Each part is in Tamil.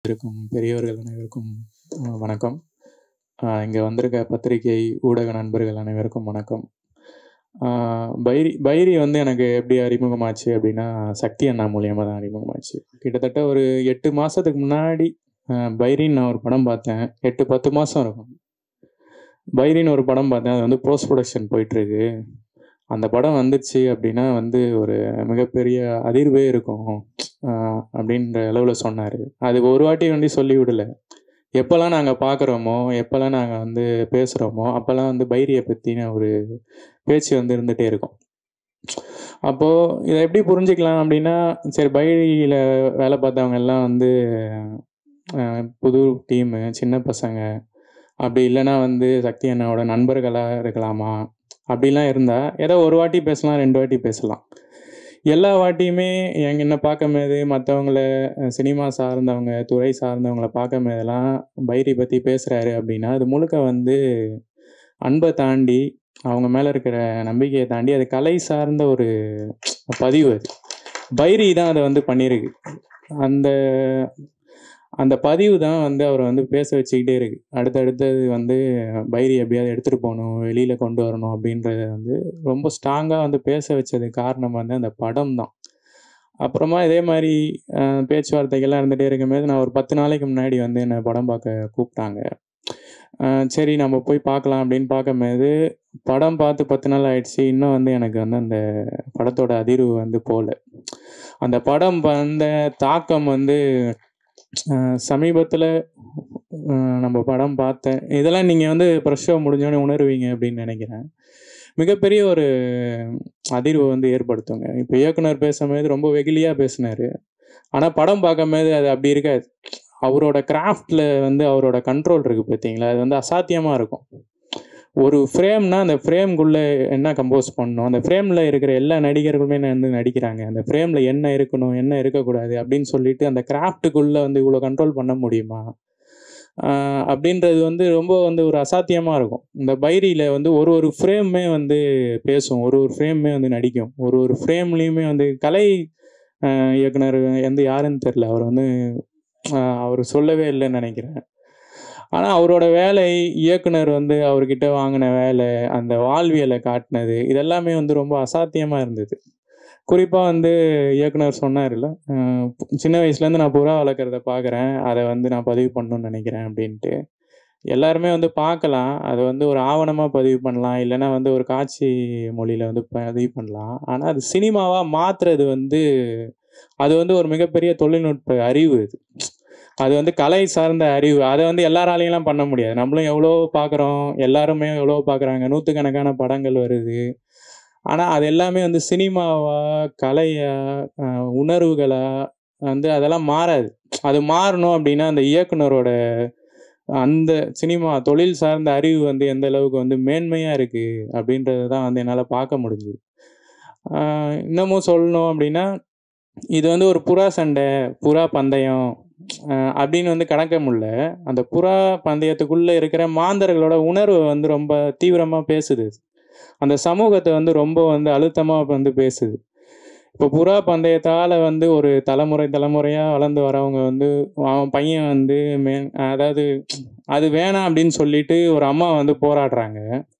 வந்திருக்கும் பெரியவர்கள் அனைவருக்கும் அஹ், வணக்கம் இங்கே வந்திருக்க பத்திரிகை ஊடக நண்பர்கள் அனைவருக்கும் வணக்கம் அஹ், பைரி பைரி வந்து எனக்கு எப்படி அறிமுகமாச்சு அப்படின்னா சக்தி அண்ணா மூலியமாக தான் அறிமுகமாச்சு கிட்டத்தட்ட ஒரு எட்டு மாதத்துக்கு முன்னாடி அஹ், பைரின்னு நான் ஒரு படம் பார்த்தேன் எட்டு பத்து மாதம் இருக்கும் பைரின்னு ஒரு படம் பார்த்தேன் அது வந்து போஸ்ட் ப்ரொடக்ஷன் போயிட்டுருக்கு அந்த படம் வந்துச்சு அப்படின்னா வந்து ஒரு மிகப்பெரிய அதிர்வே இருக்கும் ஆஹ் அப்படின்ற அளவில் சொன்னார் அது ஒரு வாட்டி வந்து சொல்லி விடல எப்போல்லாம் நாங்கள் பார்க்குறோமோ எப்போல்லாம் நாங்கள் வந்து பேசுகிறோமோ அப்போல்லாம் வந்து பைரியை பற்றின ஒரு பேச்சு வந்து இருந்துகிட்டே இருக்கும் அப்போது இதை எப்படி புரிஞ்சுக்கலாம் அப்படின்னா சரி பைரியில் வேலை பார்த்தவங்க எல்லாம் வந்து ஆஹ் புது டீமு சின்ன பசங்க அப்படி இல்லைன்னா வந்து சக்தி அண்ணாவோட நண்பர்களாக இருக்கலாமா அப்படிலாம் இருந்தால் ஏதோ ஒரு வாட்டி பேசலாம் ரெண்டு வாட்டி பேசலாம் எல்லா வாட்டியுமே எங்க என்ன பார்க்கும்போது மற்றவங்கள சினிமா சார்ந்தவங்க துறை சார்ந்தவங்கள பார்க்கும்போதெல்லாம் பைரி பற்றி பேசுகிறாரு அப்படின்னா அது முழுக்க வந்து அன்பை தாண்டி அவங்க மேலே இருக்கிற நம்பிக்கையை தாண்டி அது கலை சார்ந்த ஒரு பதிவு அது பைரி தான் அதை வந்து பண்ணியிருக்கு அந்த அந்த பதிவு தான் வந்து அவரை வந்து பேச வச்சுக்கிட்டே இருக்கு அடுத்தடுத்தது வந்து பைரி எப்படியாவது எடுத்துகிட்டு போகணும் வெளியில் கொண்டு வரணும் அப்படின்றத வந்து ரொம்ப ஸ்ட்ராங்காக வந்து பேச வச்சது காரணம் வந்து அந்த படம் தான் அப்புறமா இதே மாதிரி அஹ், பேச்சுவார்த்தைகள்லாம் இருந்துகிட்டே இருக்கும்போது நான் ஒரு பத்து நாளைக்கு முன்னாடி வந்து என்னை படம் பார்க்க கூப்பிட்டாங்க அஹ், சரி நம்ம போய் பார்க்கலாம் அப்படின்னு பார்க்கும்போது படம் பார்த்து பத்து நாள் ஆயிடுச்சு இன்னும் வந்து எனக்கு வந்து அந்த படத்தோட அதிர்வு வந்து போகல அந்த படம் வந்த தாக்கம் வந்து சமீபத்தில் நம்ம படம் பார்த்தேன் இதெல்லாம் நீங்கள் வந்து ப்ரெஷ் ஷோ முடிஞ்சோடனே உணருவீங்க அப்படின்னு நினைக்கிறேன் மிகப்பெரிய ஒரு அதிர்வு வந்து ஏற்படுத்துங்க இப்போ இயக்குனர் பேசும்போது ரொம்ப வெகுலியாக பேசினார் ஆனால் படம் பார்க்கும்போது அது அப்படி இருக்காது அவரோட கிராஃப்டில் வந்து அவரோட கண்ட்ரோல் இருக்குது பார்த்தீங்களா அது வந்து அசாத்தியமாக இருக்கும் ஒரு ஃப்ரேம்னா அந்த ஃப்ரேம்குள்ளே என்ன கம்போஸ் பண்ணணும் அந்த ஃப்ரேமில் இருக்கிற எல்லா நடிகர்களுமே வந்து நடிக்கிறாங்க அந்த ஃப்ரேமில் என்ன இருக்கணும் என்ன இருக்கக்கூடாது அப்படின்னு சொல்லிட்டு அந்த கிராஃப்ட்டுக்குள்ளே வந்து இவ்வளோ கண்ட்ரோல் பண்ண முடியுமா ஆஹ் அப்படின்றது வந்து ரொம்ப வந்து ஒரு அசாத்தியமாக இருக்கும் இந்த பைரியில் வந்து ஒரு ஒரு ஃப்ரேமுமே வந்து பேசும் ஒரு ஒரு ஃப்ரேமுமே வந்து நடிக்கும் ஒரு ஒரு ஃப்ரேம்லேயுமே வந்து கலை ஆஹ் இயக்குனர் வந்து யாருன்னு தெரில அவர் வந்து ஆஹ் அவர் சொல்லவே இல்லைன்னு நினைக்கிறேன் ஆனால் அவரோட வேலை இயக்குனர் வந்து அவர்கிட்ட வாங்கின வேலை அந்த வாழ்வியலை காட்டினது இதெல்லாமே வந்து ரொம்ப அசாத்தியமாக இருந்தது குறிப்பாக வந்து இயக்குனர் சொன்னார்ல அஹ் சின்ன வயசுலேருந்து நான் புறா வளர்க்குறத பார்க்குறேன் அதை வந்து நான் பதிவு பண்ணணும்னு நினைக்கிறேன் அப்படின்ட்டு எல்லாருமே வந்து பார்க்கலாம் அதை வந்து ஒரு ஆவணமாக பதிவு பண்ணலாம் இல்லைன்னா வந்து ஒரு காட்சி மொழியில் வந்து பதிவு பண்ணலாம் ஆனால் அது சினிமாவாக மாற்றுறது வந்து அது வந்து ஒரு மிகப்பெரிய தொழில்நுட்ப அறிவு இது அது வந்து கலை சார்ந்த அறிவு அதை வந்து எல்லாராலையும்லாம் பண்ண முடியாது நம்மளும் எவ்வளோ பார்க்குறோம் எல்லாருமே எவ்வளோ பார்க்குறாங்க நூற்றுக்கணக்கான படங்கள் வருது ஆனால் அது எல்லாமே வந்து சினிமாவா கலையா அஹ் உணர்வுகளா வந்து அதெல்லாம் மாறாது அது மாறணும் அப்படின்னா அந்த இயக்குனரோட அந்த சினிமா தொழில் சார்ந்த அறிவு வந்து எந்த அளவுக்கு வந்து மேன்மையாக இருக்குது அப்படின்றத தான் வந்து என்னால் பார்க்க முடிஞ்சுது ஆஹ் இன்னமும் சொல்லணும் அப்படின்னா இது வந்து ஒரு புறா சண்டை புறா பந்தயம் ஆஹ் அப்படின்னு வந்து கணக்க முடியல அந்த புறா பந்தயத்துக்குள்ளே இருக்கிற மாந்தர்களோட உணர்வு வந்து ரொம்ப தீவிரமாக பேசுது அந்த சமூகத்தை வந்து ரொம்ப வந்து அழுத்தமாக வந்து பேசுது இப்போ புறா பந்தயத்தால் வந்து ஒரு தலைமுறை தலைமுறையாக வளர்ந்து வரவங்க வந்து அவன் பையன் வந்து மே அதாவது அது வேணாம் அப்படின்னு சொல்லிட்டு ஒரு அம்மா வந்து போராடுறாங்க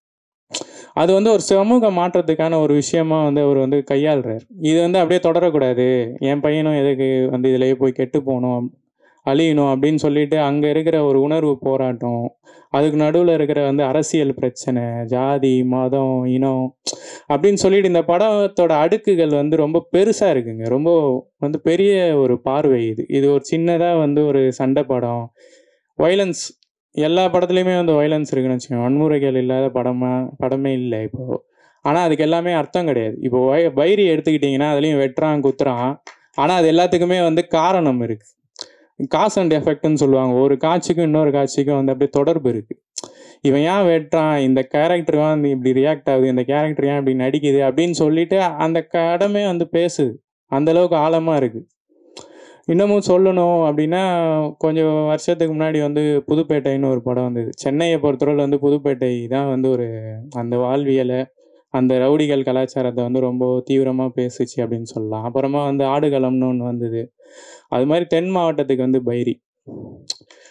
அது வந்து ஒரு சமூக மாற்றத்துக்கான ஒரு விஷயமா வந்து அவர் வந்து கையாளுறார் இது வந்து அப்படியே தொடரக்கூடாது என் பையனும் எதுக்கு வந்து இதுலயே போய் கெட்டு போகணும் அழியணும் அப்படின்னு சொல்லிட்டு அங்கே இருக்கிற ஒரு உணர்வு போராட்டம் அதுக்கு நடுவில் இருக்கிற வந்து அரசியல் பிரச்சனை ஜாதி மதம் இனம் அப்படின்னு சொல்லிட்டு இந்த படத்தோட அடுக்குகள் வந்து ரொம்ப பெருசாக இருக்குங்க ரொம்ப வந்து பெரிய ஒரு பார்வை இது இது ஒரு சின்னதாக வந்து ஒரு சண்டை படம் வைலன்ஸ் எல்லா படத்துலையுமே வந்து வைலன்ஸ் இருக்குன்னு வச்சுக்கோங்க வன்முறைகள் இல்லாத படமா படமே இல்லை இப்போது ஆனால் அதுக்கு எல்லாமே அர்த்தம் கிடையாது இப்போ வை பைரி எடுத்துக்கிட்டிங்கன்னா அதுலேயும் வெட்டுறான் குத்துறான் ஆனால் அது எல்லாத்துக்குமே வந்து காரணம் இருக்குது காஸ் அண்ட் எஃபெக்ட்னு சொல்லுவாங்க ஒரு காட்சிக்கும் இன்னொரு காட்சிக்கும் வந்து அப்படியே தொடர்பு இருக்குது இவன் ஏன் வெட்டுறான் இந்த கேரக்டர் வந்து இப்படி ரியாக்ட் ஆகுது இந்த கேரக்டர் ஏன் இப்படி நடிக்குது அப்படின்னு சொல்லிட்டு அந்த கடமை வந்து பேசுது அந்த அளவுக்கு ஆழமாக இருக்குது இன்னமும் சொல்லணும் அப்படின்னா கொஞ்சம் வருஷத்துக்கு முன்னாடி வந்து புதுப்பேட்டைன்னு ஒரு படம் வந்தது சென்னையை பொறுத்தவரை வந்து புதுப்பேட்டை தான் வந்து ஒரு அந்த வாழ்வியலை அந்த ரவுடிகள் கலாச்சாரத்தை வந்து ரொம்ப தீவிரமாக பேசுச்சு அப்படின்னு சொல்லலாம் அப்புறமா வந்து ஆடுகளம்னு ஒன்று வந்தது அது மாதிரி தென் மாவட்டத்துக்கு வந்து பைரி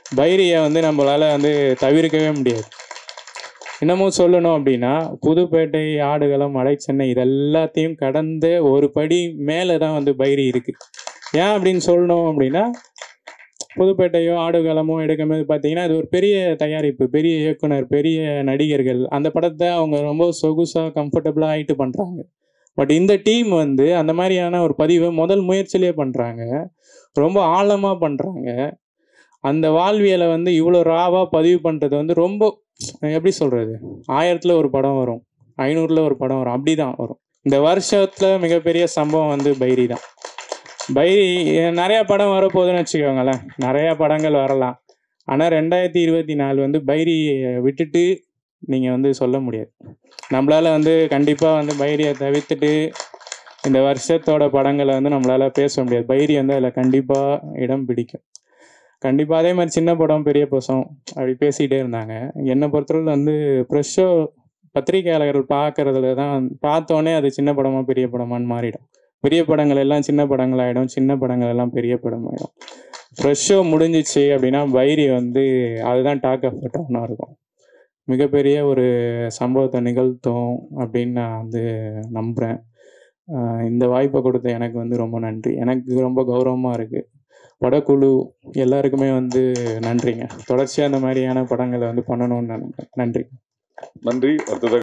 பைரியை வந்து நம்மளால் வந்து தவிர்க்கவே முடியாது இன்னமும் சொல்லணும் அப்படின்னா புதுப்பேட்டை ஆடுகளம் மலைச்சென்னை இது எல்லாத்தையும் கடந்த ஒரு படி மேலே தான் வந்து பைரி இருக்குது ஏன் அப்படின்னு சொல்லணும் அப்படின்னா புதுப்பேட்டையோ ஆடுகளமோ எடுக்கும்போது பார்த்தீங்கன்னா அது ஒரு பெரிய தயாரிப்பு பெரிய இயக்குனர் பெரிய நடிகர்கள் அந்த படத்தை அவங்க ரொம்ப சொகுசாக கம்ஃபர்டபுளாக ஆகிட்டு பண்ணுறாங்க பட் இந்த டீம் வந்து அந்த மாதிரியான ஒரு பதிவை முதல் முயற்சியிலே பண்ணுறாங்க ரொம்ப ஆழமாக பண்ணுறாங்க அந்த வாழ்வியலை வந்து இவ்வளோ ராவாக பதிவு பண்ணுறது வந்து ரொம்ப எப்படி சொல்கிறது ஆயிரத்தில் ஒரு படம் வரும் ஐநூறில் ஒரு படம் வரும் அப்படி தான் வரும் இந்த வருஷத்தில் மிகப்பெரிய சம்பவம் வந்து பைரி தான் பைரி நிறையா படம் வரப்போகுதுன்னு வச்சுக்கோங்களேன் நிறையா படங்கள் வரலாம் ஆனால் ரெண்டாயிரத்தி இருபத்தி நாலு வந்து பைரியை விட்டுட்டு நீங்கள் வந்து சொல்ல முடியாது நம்மளால் வந்து கண்டிப்பாக வந்து பைரியை தவிர்த்துட்டு இந்த வருஷத்தோட படங்களை வந்து நம்மளால் பேச முடியாது பைரி வந்து அதில் கண்டிப்பாக இடம் பிடிக்கும் கண்டிப்பாக அதே மாதிரி சின்ன படம் பெரிய பசம் அப்படி பேசிகிட்டே இருந்தாங்க என்னை பொறுத்தவரை வந்து ப்ரெஷ்ஷோ பத்திரிகையாளர்கள் பார்க்கறதுல தான் பார்த்தோன்னே அது சின்ன படமா பெரிய படமான்னு மாறிடும் பெரிய படங்கள் எல்லாம் சின்ன படங்கள் ஆகிடும் சின்ன படங்கள் எல்லாம் பெரிய படம் ஆகிடும் ஃப்ரெஷ்ஷோ முடிஞ்சிச்சு அப்படின்னா பைரி வந்து அதுதான் டாக் ஆஃப் டவுனாக இருக்கும் மிகப்பெரிய ஒரு சம்பவத்தை நிகழ்த்தும் அப்படின்னு நான் வந்து நம்புகிறேன் இந்த வாய்ப்பை கொடுத்த எனக்கு வந்து ரொம்ப நன்றி எனக்கு ரொம்ப கௌரவமாக இருக்குது படக்குழு எல்லாருக்குமே வந்து நன்றிங்க தொடர்ச்சியாக இந்த மாதிரியான படங்களை வந்து பண்ணணும்னு நினைக்கிறேன் நன்றி நன்றி அடுத்ததாக